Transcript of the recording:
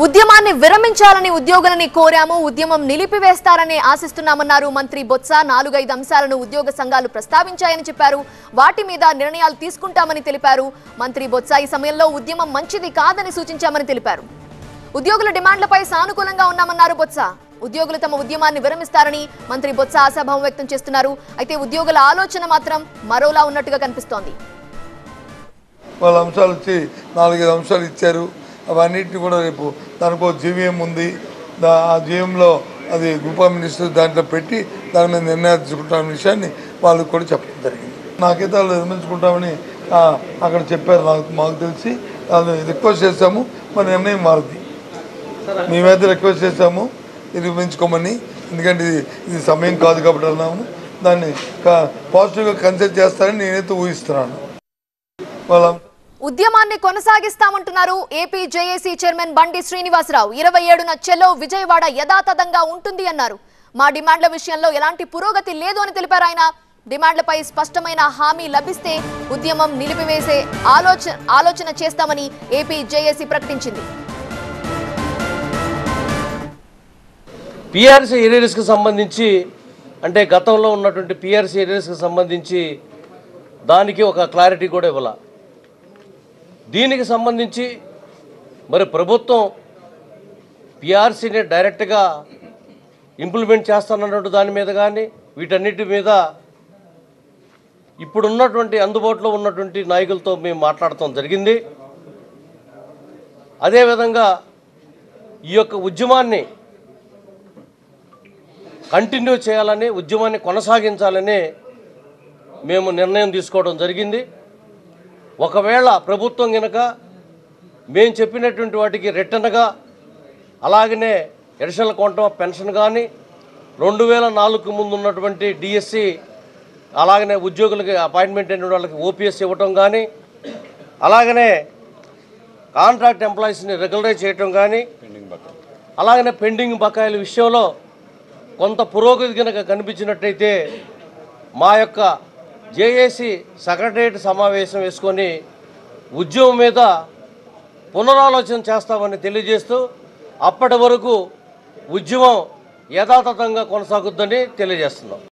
ఉద్యమాన్ని విరమించాలని ఉద్యోగులని కోరాము ఉద్యమం నిలిపివేస్తారని ఆశిస్తున్నామన్నారు మంత్రి బొత్స నాలుగైదు అంశాలను ఉద్యోగ సంఘాలు ప్రస్తావించాయని చెప్పారు వాటి మీద నిర్ణయాలు తీసుకుంటామని తెలిపారు మంత్రి బొత్స ఈ సమయంలో ఉద్యమం మంచిది కాదని సూచించామని తెలిపారు ఉద్యోగుల డిమాండ్లపై సానుకూలంగా ఉన్నామన్నారు బొత్స ఉద్యోగులు తమ ఉద్యమాన్ని విరమిస్తారని మంత్రి బొత్స ఆశాభావం వ్యక్తం చేస్తున్నారు అయితే ఉద్యోగుల ఆలోచన మాత్రం మరోలా ఉన్నట్టుగా కనిపిస్తోంది వాళ్ళ అంశాలు వచ్చి నాలుగైదు అంశాలు ఇచ్చారు అవన్నిటిని కూడా రేపు దానికి ఒక జీవీఎం ఉంది దా ఆ జీవీఎంలో అది గ్రూప్ ఆఫ్ మినిస్టర్స్ దాంట్లో పెట్టి దాని మీద నిర్ణయాలు తీసుకుంటామనే విషయాన్ని వాళ్ళకి కూడా చెప్పడం జరిగింది నాకైతే వాళ్ళు నిర్మించుకుంటామని ఆ, అక్కడ చెప్పారు నాకు మాకు తెలిసి వాళ్ళు రిక్వెస్ట్ చేశాము మరి నిర్ణయం మారుద్ది మేమైతే రిక్వెస్ట్ చేశాము నిర్మించుకోమని ఎందుకంటే ఇది ఇది సమయం కాదు కాబట్టి అన్నాము దాన్ని పాజిటివ్గా కన్సిడర్ చేస్తారని నేనైతే ఊహిస్తున్నాను వాళ్ళ ఉద్యమాన్ని కొనసాగిస్తామంటున్నారు ఏపీ జేఏసీ చైర్మన్ బండి శ్రీనివాసరావు ఇరవై ఏడున చెలో విజయవాడ యథాతథంగా ఉంటుంది అన్నారు మా డిమాండ్ల విషయంలో ఎలాంటి పురోగతి లేదు అని తెలిపారు ఆయన డిమాండ్లపై స్పష్టమైన హామీ లభిస్తే ఉద్యమం నిలిపివేసే ఆలోచన ఆలోచన చేస్తామని ఏపీ జేఏసీ ప్రకటించింది పిఆర్సీ ఏరియర్స్కి సంబంధించి అంటే గతంలో ఉన్నటువంటి పిఆర్సీ ఏరియర్స్కి సంబంధించి దానికి ఒక క్లారిటీ కూడా ఇవ్వాల దీనికి సంబంధించి మరి ప్రభుత్వం పిఆర్సీని డైరెక్ట్గా ఇంప్లిమెంట్ చేస్తానన్నట్టు దాని మీద కానీ వీటన్నిటి మీద ఇప్పుడున్నటువంటి అందుబాటులో ఉన్నటువంటి నాయకులతో మేము మాట్లాడటం జరిగింది అదేవిధంగా ఈ యొక్క ఉద్యమాన్ని కంటిన్యూ చేయాలని ఉద్యమాన్ని కొనసాగించాలని మేము నిర్ణయం తీసుకోవడం జరిగింది ఒకవేళ ప్రభుత్వం కనుక మేము చెప్పినటువంటి వాటికి రిటర్న్గా అలాగనే ఎడిషనల్ క్వాంటమ్ ఆఫ్ పెన్షన్ కానీ రెండు వేల నాలుగుకు ముందు ఉన్నటువంటి డిఎస్సి అలాగనే ఉద్యోగులకి అపాయింట్మెంట్ అయిన వాళ్ళకి ఓపీఎస్ ఇవ్వటం కానీ అలాగనే కాంట్రాక్ట్ ఎంప్లాయీస్ని రెగ్యులరైజ్ చేయటం కానీ అలాగనే పెండింగ్ బకాయిల విషయంలో కొంత పురోగతి కనుక కనిపించినట్టయితే మా యొక్క జేఏసీ సెక్రటరియట్ సమావేశం వేసుకొని ఉద్యమం మీద పునరాలోచన చేస్తామని తెలియజేస్తూ అప్పటి వరకు ఉద్యమం యథాతథంగా కొనసాగుద్దని తెలియజేస్తున్నాం